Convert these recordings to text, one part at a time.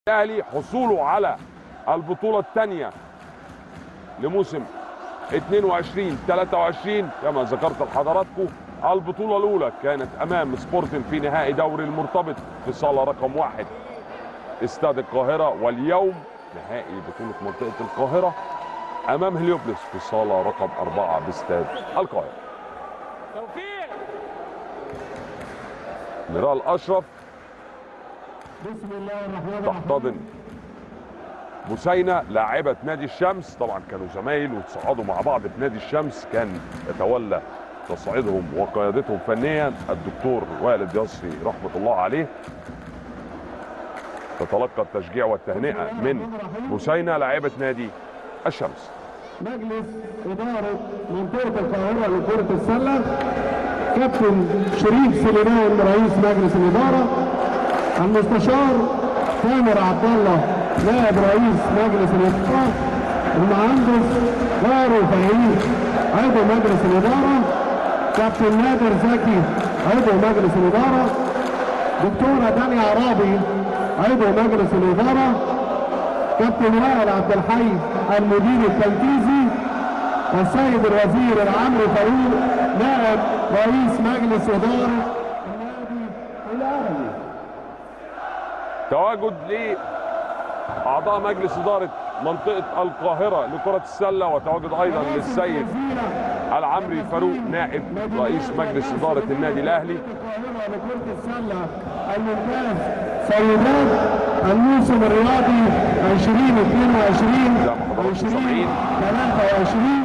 الاهلي حصوله على البطوله الثانيه لموسم 22 23 كما ذكرت لحضراتكم البطوله الاولى كانت امام سبورتن في نهائي دوري المرتبط في صاله رقم واحد استاد القاهره واليوم نهائي بطوله منطقه القاهره امام هليوبلس في صاله رقم اربعه باستاد القاهره توفيق ميرال اشرف بسم الله الرحمن تحتضن بوسينة لاعبة نادي الشمس طبعا كانوا زمايل وتصعدوا مع بعض في نادي الشمس كان يتولى تصعيدهم وقيادتهم فنيا الدكتور والد يسري رحمة الله عليه تتلقى التشجيع والتهنئة من بوسينة لاعبة نادي الشمس مجلس إدارة منطقة القاهرة لكرة السلة كابتن شريف سليمان رئيس مجلس الإدارة المستشار تامر عبد الله نائب رئيس مجلس الإدارة المهندس غارو فهيم عضو مجلس الإدارة كابتن نادر زكي عضو مجلس الإدارة دكتورة دانيا عرابي عضو مجلس الإدارة كابتن وائل عبد الحي المدير التنفيذي والسيد الوزير العمري فاروق نائب رئيس مجلس اداره النادي الاهلي تواجد لأعضاء مجلس إدارة منطقة القاهرة لكرة السلة وتواجد أيضا للسيد العمري فاروق نائب رئيس مجلس إدارة النادي الأهلي القاهره لكره السله الممتاز سيدات الموسم الرياضي 2022 زي ما حضراتكم سامعين. 2023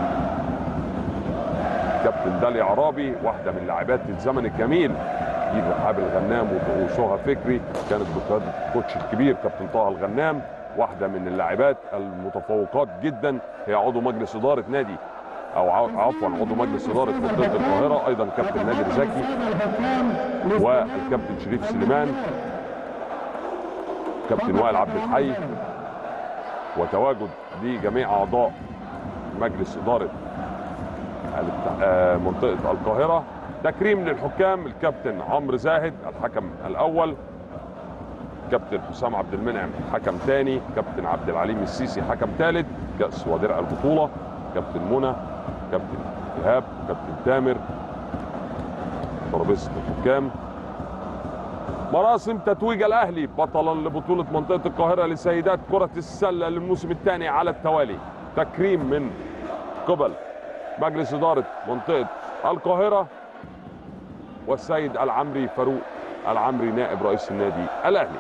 كابتن داليا عرابي واحده من لاعبات الزمن الجميل جيل رحاب الغنام وسهى فكري كانت بقياده الكوتش الكبير كابتن طه الغنام واحده من اللاعبات المتفوقات جدا هي عضو مجلس اداره نادي او عو- عفوا عضو مجلس اداره منطقه القاهره ايضا كابتن نادر زكي والكابتن شريف سليمان كابتن وائل عبد الحي وتواجد لجميع اعضاء مجلس اداره الات- آه، منطقه القاهره تكريم للحكام الكابتن عمرو زاهد الحكم الاول كابتن حسام عبد المنعم حكم ثاني كابتن عبد العليم السيسي حكم ثالث كاس ودرع البطوله كابتن منى كابتن ايهاب كابتن تامر ترابيزه الحكام مراسم تتويج الاهلي بطلا لبطوله منطقه القاهره لسيدات كره السله للموسم الثاني على التوالي تكريم من قبل مجلس اداره منطقه القاهره والسيد العمري فاروق العمري نائب رئيس النادي الاهلي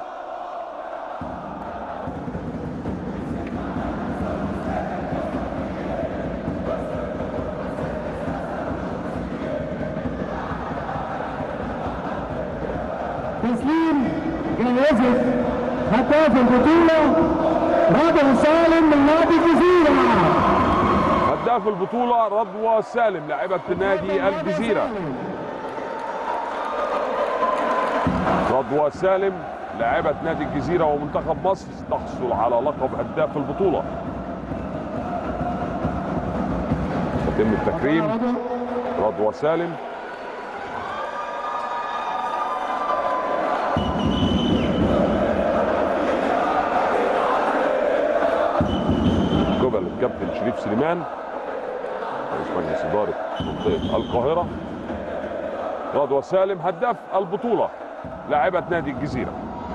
تسليم جائزة هداف البطولة رضا سالم من نادي الجزيرة هداف البطوله رضوى سالم لاعبه نادي الجزيره رضوى سالم لاعبة نادي الجزيرة ومنتخب مصر تحصل على لقب هداف البطولة يتم التكريم رضوى سالم قبل الكابتن شريف سليمان رئيس مجلس إدارة منطقة القاهرة رضوى سالم هداف البطولة لاعبة نادي الجزيرة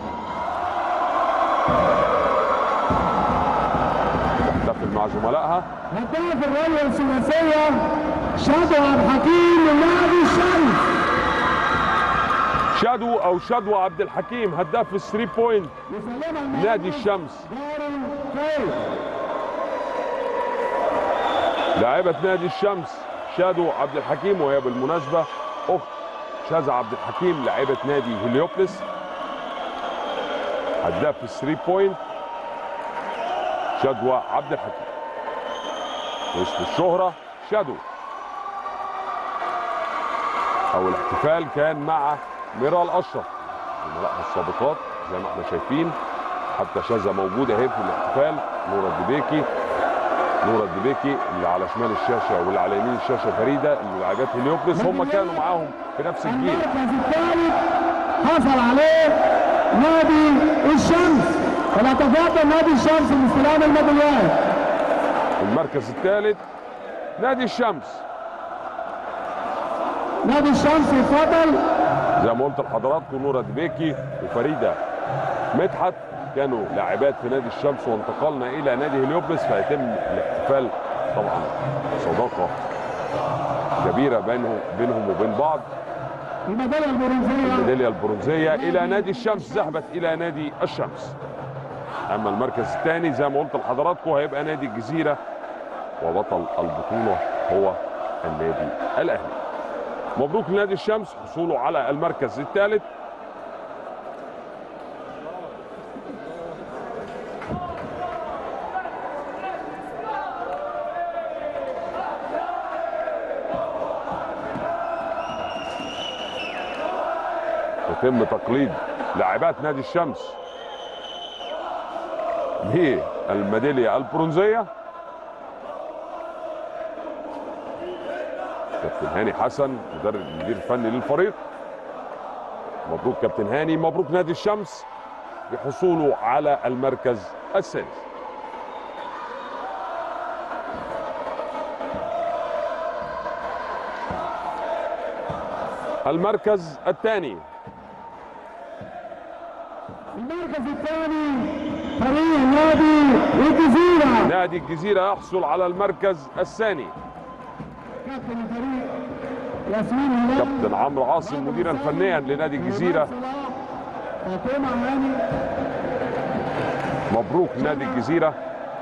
تحتفل مع زملائها هداف الرؤية الثلاثية شادو عبد الحكيم من نادي الشمس شادو او شادو عبد الحكيم هداف الثري بوينت يسلمها نادي الشمس داري خير لاعبة نادي الشمس شادو عبد الحكيم وهي بالمناسبة أخت شاذة عبد الحكيم لاعبة نادي هليوبلس هداف الثري بوينت شدوى عبد الحكيم اسم الشهرة شادو أو الاحتفال كان مع ميرال أشرف زملائها السابقات زي ما احنا شايفين حتى شاذة موجودة اهي في الاحتفال نورة الدبيكي نورة الدبيكي اللي على شمال الشاشة واللي على يمين الشاشة فريدة اللي لاعبات هليوبلس هم كانوا معاهم في نفس الجيل المركز الثالث حصل عليه نادي الشمس ونتفضل نادي الشمس باستلام الميداليات المركز الثالث نادي الشمس نادي الشمس يتفضل زي ما قلت لحضراتكم نورة بيكي وفريدة مدحت كانوا لاعبات في نادي الشمس وانتقلنا الى نادي هليوبلس فيتم الاحتفال طبعا صداقة كبيرة بينهم بينهم وبين بعض الميداليه البرونزيه الميدالية البرونزية الى نادي الشمس ذهبت الى نادي الشمس اما المركز الثاني زي ما قلت لحضراتكم هيبقى نادي الجزيرة وبطل البطولة هو النادي الاهلي مبروك لنادي الشمس حصوله على المركز الثالث يتم تقليد لاعبات نادي الشمس بالميداليه البرونزيه كابتن هاني حسن مدرب المدير الفني للفريق مبروك كابتن هاني مبروك نادي الشمس بحصوله على المركز السادس المركز الثاني المركز الثاني فريق نادي الجزيره نادي الجزيرة يحصل على المركز الثاني كابتن الفريق ياسمين هلال كابتن عمرو عاصم مديرا فنيا لنادي الجزيرة فاطمه هاني مبروك نادي الجزيرة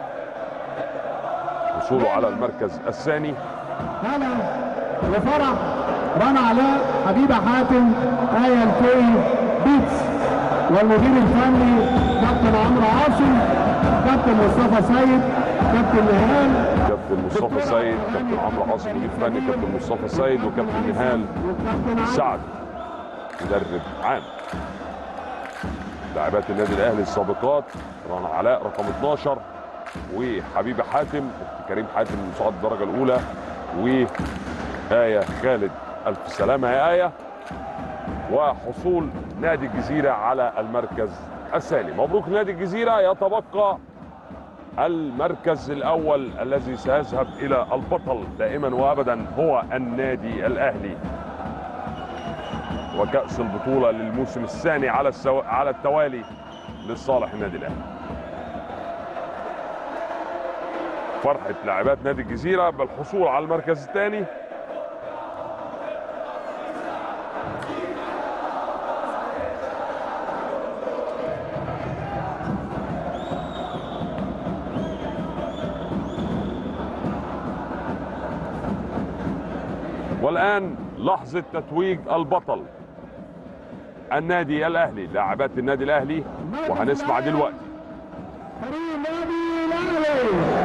حصوله على المركز الثاني هلا وفرح رنا علاء حبيبه حاتم ايه الكوي بيتس والمدير الفني كابتن عمرو عاصم كابتن مصطفى سيد كابتن نهال كابتن مصطفى سيد كابتن عمرو عاصم مدير فني كابتن مصطفى سيد وكابتن نهال وكابتن علي سعد مدرب عام لاعبات النادي الاهلي السابقات رنا علاء رقم 12 وحبيبه حاتم كريم حاتم مساعد الدرجه الاولى وآية خالد الف سلامه يا آية وحصول نادي الجزيره على المركز الثاني مبروك نادي الجزيره يتبقى المركز الاول الذي سيذهب الى البطل دائما وابدا هو النادي الاهلي وكأس البطولة للموسم الثاني على السو... على التوالي لصالح النادي الأهلي. فرحة لاعبات نادي الجزيرة بالحصول على المركز الثاني والآن لحظة تتويج البطل النادي الأهلي لاعبات النادي الأهلي وهنسمع دلوقتي فريق نادي الاهلي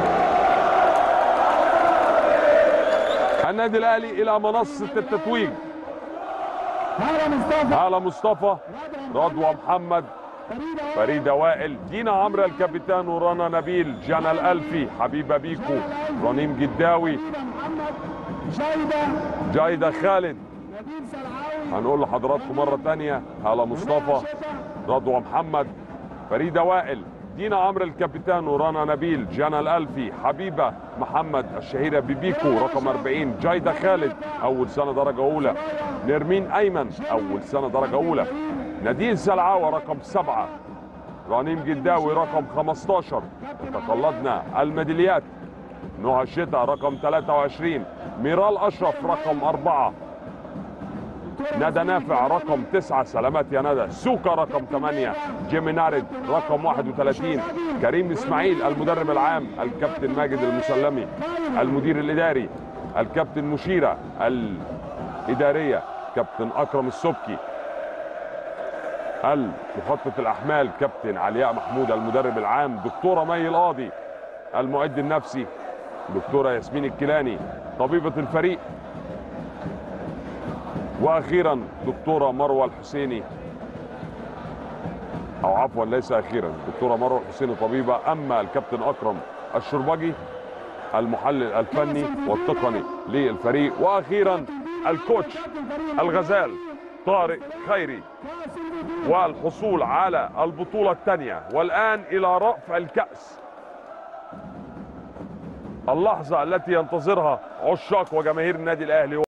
النادي الأهلي إلى منصة التتويج هلا مصطفى هالة مصطفى رضوى محمد فريدة فريدة وائل دينا عمرو الكابيتان ورانا نبيل جانا الألفي حبيبة بيكو رنيم جداوي محمد جايدة جايدة خالد نبيل سلعاوي هنقول لحضراتكم مرة تانية هالة مصطفى رضوى محمد فريدة وائل دينا عمرو الكابيتان ورانا نبيل جانا الألفي حبيبة محمد الشهيرة ببيكو رقم 40 جايدة خالد أول سنة درجة أولى نرمين أيمن أول سنة درجة أولى نادين سلعاوة رقم سبعة رنيم جداوي رقم 15 تقلدنا الميداليات نهى الشتاء رقم 23 ميرال أشرف رقم أربعة ندى نافع رقم تسعة سلامات يا ندى سوكا رقم ثمانية جيمي نارد رقم 31 كريم اسماعيل المدرب العام الكابتن ماجد المسلمي المدير الاداري الكابتن مشيرة الادارية كابتن اكرم السبكي المخطط الاحمال كابتن علياء محمود المدرب العام دكتورة مي القاضي المعد النفسي دكتورة ياسمين الكيلاني طبيبة الفريق واخيرا دكتوره مروه الحسيني او عفوا ليس اخيرا دكتوره مروه الحسيني طبيبه اما الكابتن اكرم الشربجي المحلل الفني والتقني للفريق واخيرا الكوتش الغزال طارق خيري والحصول على البطولة الثانية والآن إلى رفع الكأس اللحظة التي ينتظرها عشاق وجماهير النادي الأهلي